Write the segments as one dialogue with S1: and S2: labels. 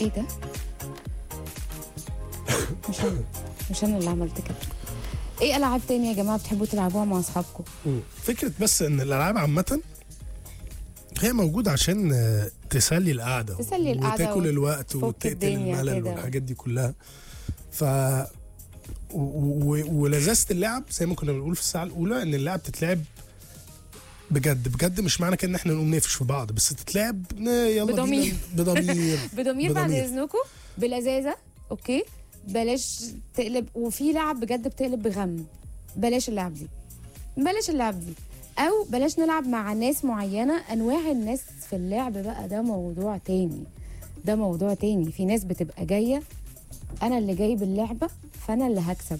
S1: ايه ده مش انا مش انا اللي عملت كده ايه العاب تاني يا جماعه بتحبوا تلعبوها مع اصحابكم
S2: فكره بس ان الالعاب عامه هي موجوده عشان آه، تسلي القعده
S1: تسلي القعدة
S2: وتاكل
S1: وت-
S2: الوقت
S1: تفك
S2: وتقتل
S1: الدنيا
S2: الملل
S1: كده.
S2: والحاجات دي كلها ف و- و- ولذاذه اللعب زي ما كنا بنقول في الساعه الاولى ان اللعب تتلعب بجد بجد مش معنى كده ان احنا نقوم نقفش في بعض بس تتلعب ن- يلا
S1: بضمير.
S2: بينا بضمير
S1: بضمير بعد
S2: بضمير.
S1: اذنكم بلذاذه اوكي بلاش تقلب وفي لعب بجد بتقلب بغم بلاش اللعب دي بلاش اللعب دي او بلاش نلعب مع ناس معينه انواع الناس في اللعب بقى ده موضوع تاني ده موضوع تاني في ناس بتبقى جايه انا اللي جايب اللعبه فانا اللي هكسب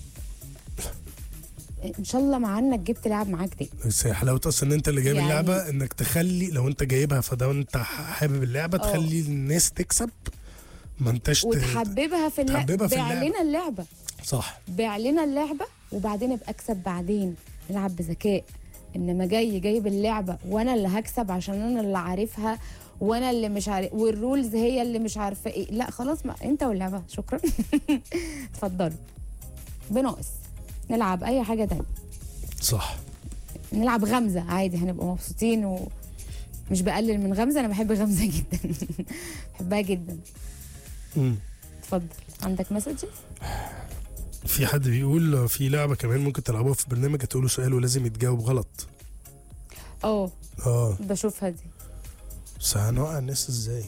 S1: ان شاء الله مع انك جبت لعب معاك تاني
S2: بس هي حلاوه اصلا ان انت اللي جايب
S1: يعني-
S2: اللعبه انك تخلي لو انت جايبها فده انت حابب اللعبه
S1: اه.
S2: تخلي الناس تكسب ما انتش ت-
S1: وتحببها في اللعبه
S2: تحببها في
S1: بيع
S2: اللعبة.
S1: لنا اللعبه
S2: صح
S1: بيع لنا اللعبه وبعدين ابقى اكسب بعدين نلعب بذكاء انما جاي جايب اللعبه وانا اللي هكسب عشان انا اللي عارفها وانا اللي مش عارف والرولز هي اللي مش عارفه ايه لا خلاص ما انت واللعبه شكرا اتفضلوا بناقص نلعب اي حاجه تانية
S2: صح
S1: نلعب غمزه عادي هنبقى مبسوطين ومش بقلل من غمزه انا بحب غمزه جدا بحبها جدا
S2: مم.
S1: اتفضل عندك مسجز
S2: في حد بيقول في لعبه كمان ممكن تلعبوها في برنامج تقولوا سؤال ولازم يتجاوب غلط
S1: اه
S2: اه
S1: بشوفها دي
S2: بس هنوقع الناس ازاي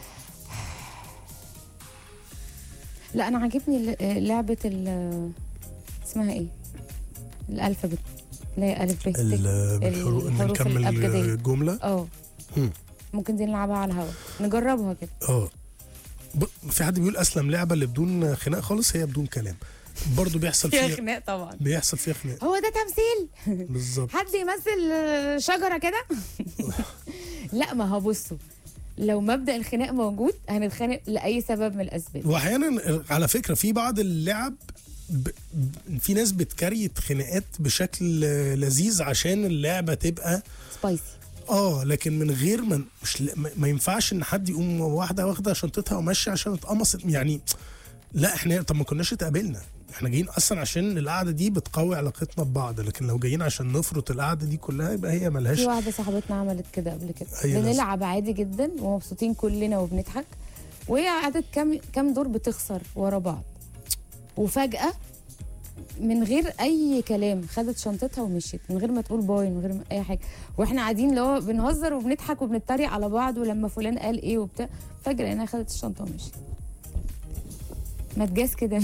S1: لا انا عاجبني ل- لعبه ال اسمها ايه الالفابت اللي هي الف ب ت.
S2: ال- بالحروف ان
S1: الحروف
S2: نكمل
S1: الأبجدية.
S2: الجمله
S1: اه
S2: مم.
S1: ممكن دي نلعبها على الهوا نجربها كده
S2: اه ب- في حد بيقول اسلم لعبه اللي بدون خناق خالص هي بدون كلام برضه بيحصل
S1: فيها
S2: فيها
S1: خناق طبعا
S2: بيحصل فيها خناق
S1: هو ده تمثيل
S2: بالظبط
S1: حد يمثل آه، شجره كده لا ما هو بصوا لو مبدا الخناق موجود هنتخانق لاي سبب من الاسباب
S2: واحيانا على فكره في بعض اللعب ب... ب- في ناس بتكريت خناقات بشكل لذيذ عشان اللعبه تبقى
S1: سبايسي
S2: اه لكن من غير ما مش ل- ما- ما ينفعش ان حد يقوم واحده واخده شنطتها وماشيه عشان اتقمصت يعني لا احنا طب ما كناش اتقابلنا احنا جايين اصلا عشان القعده دي بتقوي علاقتنا ببعض لكن لو جايين عشان نفرط القعده دي كلها يبقى هي ملهاش
S1: في واحده صاحبتنا عملت كده قبل كده
S2: أي لازمة.
S1: بنلعب عادي جدا ومبسوطين كلنا وبنضحك وهي قعدت كام كام دور بتخسر ورا بعض وفجاه من غير اي كلام خدت شنطتها ومشيت من غير ما تقول باي من غير ما اي حاجه واحنا قاعدين اللي هو بنهزر وبنضحك وبنتريق على بعض ولما فلان قال ايه وبتاع فجاه لقيناها خدت الشنطه ومشيت ما تجاز كده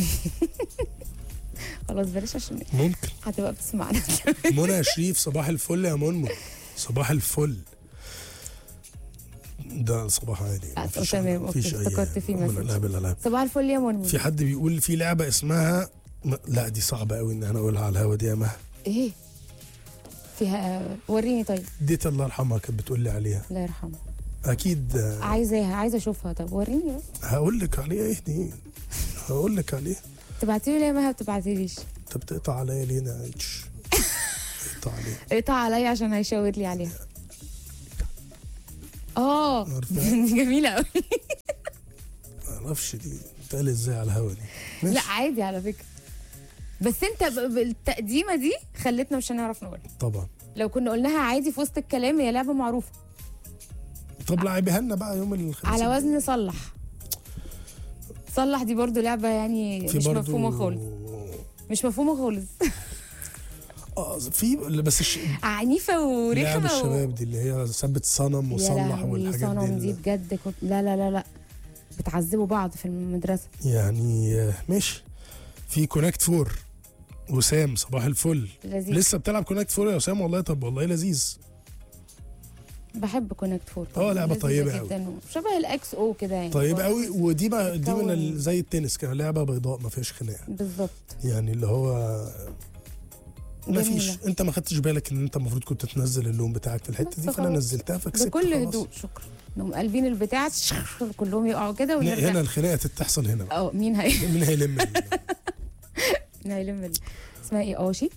S1: خلاص بلاش عشان
S2: ممكن
S1: هتبقى بتسمعنا
S2: منى شريف صباح الفل يا منمو صباح الفل ده صباح عادي
S1: آه،
S2: مفيش-
S1: تمام، أوكي،
S2: مفيش أي
S1: افتكرت في
S2: من
S1: مسج.
S2: الالعاب الالعاب
S1: صباح الفل يا منمو
S2: في حد بيقول في لعبه اسمها م- لا دي صعبه قوي ان انا اقولها على الهوا دي يا مها
S1: ايه فيها وريني طيب
S2: ديت الله يرحمها كانت بتقول لي عليها
S1: الله يرحمه
S2: اكيد آه،
S1: عايزاها عايزه اشوفها طب وريني بس
S2: هقول لك عليها ايه دي هقول لك عليها
S1: تبعتي لي ليه ما بتبعتيليش
S2: انت بتقطع عليا ليه انا عايش بتقطع عليا
S1: اقطع عليا عشان هيشاور لي عليها اه
S2: عارفة؟
S1: دي جميله قوي
S2: ما اعرفش دي بتقال ازاي على الهوا دي ماشي.
S1: لا عادي على فكره بس انت ب- بالتقديمه دي خلتنا مش هنعرف نقولها
S2: طبعا
S1: لو كنا قلناها عادي في وسط الكلام هي لعبه معروفه
S2: طب لعبيها لنا بقى يوم الخميس
S1: على وزن صلح صلح دي برضو لعبه يعني
S2: في
S1: مش
S2: برضو
S1: مفهومه خالص مش مفهومه خالص
S2: اه في بس الش...
S1: عنيفه
S2: لعب
S1: ورخمه و...
S2: الشباب دي اللي هي ثبت صنم
S1: يا
S2: وصلح
S1: لهوي
S2: والحاجات
S1: صنم دي
S2: دي
S1: بجد كنت لا لا لا لا بتعذبوا بعض في المدرسه
S2: يعني آه، ماشي في كونكت فور وسام صباح الفل
S1: لذيذ
S2: لسه بتلعب كونكت فور يا وسام والله طب والله لذيذ
S1: بحب كونكت فور
S2: اه، لعبة
S1: لذيذة
S2: طيبة
S1: جدا شبه الاكس او كده يعني
S2: طيب
S1: برضه.
S2: قوي ودي بقى دي من
S1: بتكون-
S2: ال- زي التنس كده لعبه بيضاء ما فيهاش خناق
S1: بالظبط
S2: يعني اللي هو ما
S1: جميلة.
S2: فيش انت ما خدتش بالك ان انت المفروض كنت تنزل اللون بتاعك في الحته
S1: بس
S2: دي فانا
S1: خلاص.
S2: نزلتها فكسبت
S1: بكل
S2: خلاص.
S1: هدوء شكرا انهم قلبين البتاع كلهم يقعوا كده
S2: هنا
S1: ونرجع
S2: الخناقه تحصل هنا بقى.
S1: اه مين هي
S2: مين هيلم ال-
S1: مين هيلم ال- اسمها ايه اوشي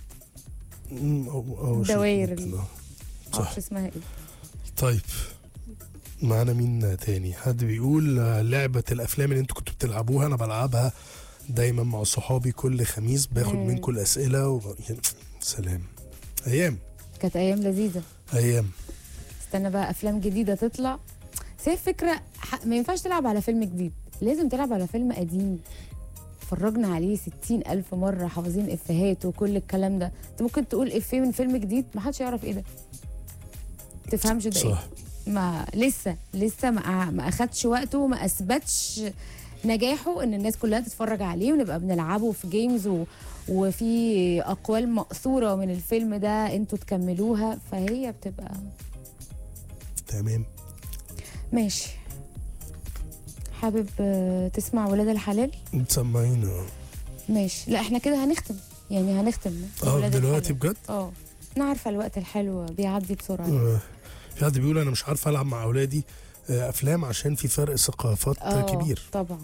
S2: مم، أو- أو شيء
S1: دواير
S2: ممكن،
S1: ال-
S2: آه. صح
S1: معرفش اسمها ايه
S2: طيب معانا مين تاني حد بيقول آه، لعبة الأفلام اللي انتوا كنتوا بتلعبوها أنا بلعبها دايما مع صحابي كل خميس باخد
S1: مم.
S2: منكم الأسئلة وب... يعني سلام أيام
S1: كانت ايام لذيذه
S2: أيام
S1: استنى بقى افلام جديده تطلع بس هي الفكره ح- ما ينفعش تلعب على فيلم جديد لازم تلعب على فيلم قديم اتفرجنا عليه ستين ألف مرة حافظين إفيهات وكل الكلام ده انت ممكن تقول إفيه من فيلم جديد ما حدش يعرف إيه ده تفهمش ده إيه
S2: صح
S1: ما لسه لسه ما ما اخدش وقته وما اثبتش نجاحه ان الناس كلها تتفرج عليه ونبقى بنلعبه في جيمز و... وفي اقوال مقصوره من الفيلم ده انتوا تكملوها فهي بتبقى
S2: تمام
S1: ماشي حابب آه، تسمع ولاد الحلال
S2: تسمعينا
S1: ماشي لا احنا كده هنختم يعني هنختم
S2: اه
S1: ولاد
S2: دلوقتي
S1: الحلال.
S2: بجد
S1: اه انا عارفه الوقت الحلو بيعدي بسرعه
S2: آه، في حد بيقول أنا مش عارف ألعب مع أولادي آه، أفلام عشان في فرق ثقافات
S1: آه،
S2: كبير
S1: طبعا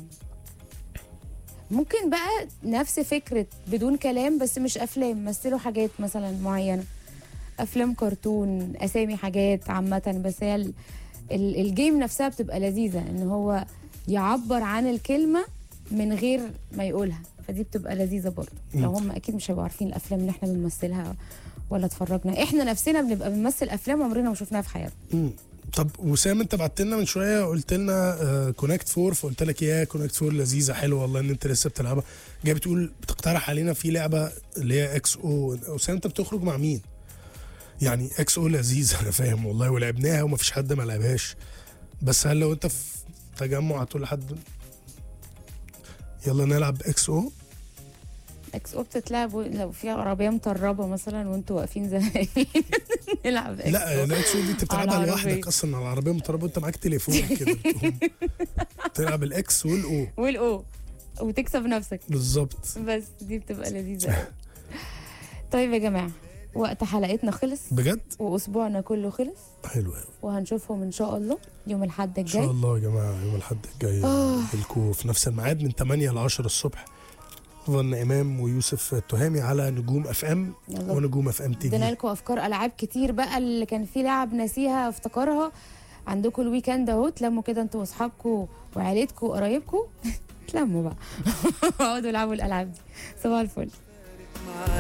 S1: ممكن بقى نفس فكرة بدون كلام بس مش أفلام مثلوا حاجات مثلا معينة أفلام كرتون أسامي حاجات عامة بس هي ال- ال- الجيم نفسها بتبقى لذيذة إن هو يعبر عن الكلمة من غير ما يقولها فدي بتبقى لذيذة برضه لو هم أكيد مش هيبقوا عارفين الأفلام اللي احنا بنمثلها ولا اتفرجنا احنا نفسنا بنبقى بنمثل أفلام عمرنا ما شفناها في حياتنا
S2: مم. طب وسام انت بعت لنا من شويه قلت لنا كونكت فور فقلت لك يا كونكت فور لذيذه حلوه والله ان انت لسه بتلعبها جاي بتقول بتقترح علينا في لعبه اللي هي اكس او وسام انت بتخرج مع مين؟ يعني اكس او لذيذه انا فاهم والله ولعبناها ومفيش حد ما لعبهاش بس هل لو انت في تجمع هتقول لحد يلا نلعب اكس او
S1: اكس او بتتلعب و- لو في عربيه مطربه مثلا وانتوا واقفين زهقانين نلعب اكس
S2: لا الاكس او دي انت بتلعبها
S1: على
S2: لوحدك
S1: العربية.
S2: اصلا على العربيه مطربه وانت معاك تليفون كده بتقوم تلعب الاكس والاو
S1: والاو وتكسب نفسك
S2: بالظبط
S1: بس دي بتبقى لذيذه أوي. طيب يا جماعه وقت حلقتنا خلص
S2: بجد
S1: واسبوعنا كله خلص
S2: حلو قوي
S1: وهنشوفهم ان شاء الله يوم الاحد
S2: ان شاء
S1: الجاي
S2: الله يا جماعه يوم الاحد الجاي
S1: آه.
S2: لكم في نفس الميعاد من 8 ل 10 الصبح ظن امام ويوسف التهامي على نجوم اف ام
S1: يلا
S2: ونجوم اف ام تي
S1: ادينا
S2: في
S1: لكم افكار العاب كتير بقى اللي كان في لعب ناسيها افتكرها عندكم الويكند اهو تلموا كده انتوا واصحابكم وعيلتكم وقرايبكم تلموا بقى اقعدوا العبوا الالعاب دي صباح الفل